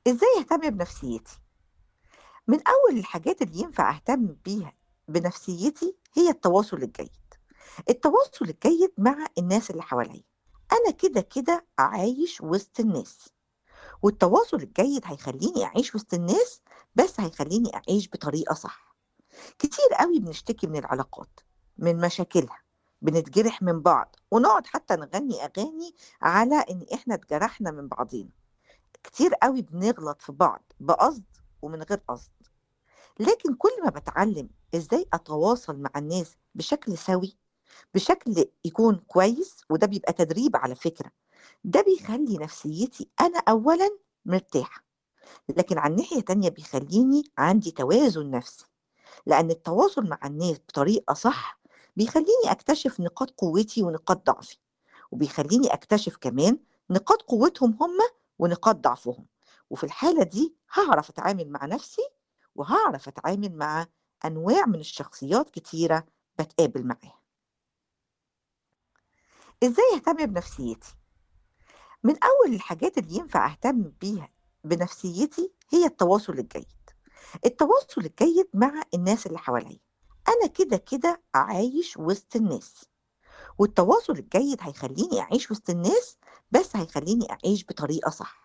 إزاي أهتم بنفسيتي؟ من أول الحاجات اللي ينفع أهتم بيها بنفسيتي هي التواصل الجيد. التواصل الجيد مع الناس اللي حواليّا. أنا كده، كده عايش وسط الناس، والتواصل الجيد هيخلّيني أعيش وسط الناس، بس هيخلّيني أعيش بطريقة صح. كتير أوي بنشتكي من العلاقات، من مشاكلها، بنتجرح من بعض، ونقعد حتى نغني أغاني على إن إحنا اتجرحنا من بعضينا. كتير أوي بنغلط في بعض بقصد ومن غير قصد. لكن كل ما باتعلم إزاي أتواصل مع الناس بشكل سَوِي، بشكل يكون كويس، وده بيبقى تدريب على فكرة، ده بيخلّي نفسيتي أنا أولًا مرتاحة، لكن على الناحية التانية بيخلّيني عندي توازن نفسي، لأن التواصل مع الناس بطريقة صح، بيخلّيني أكتشف نقاط قوتي ونقاط ضعفي، وبيخلّيني أكتشف كمان نقاط قوتهم هم ونقاط ضعفهم، وفي الحالة دي هاعرف أتعامل مع نفسي، وهاعرف أتعامل مع أنواع من الشخصيات كتيرة باتقابل معاها. إزاي أهتم بنفسيتي؟ من أول الحاجات اللي ينفع أهتم بيها بنفسيتي هي التواصل الجيد. التواصل الجيد مع الناس اللي حواليّا. أنا كده، كده عايش وسط الناس، والتواصل الجيد هيخلّيني أعيش وسط الناس، بس هيخلّيني أعيش بطريقة صح.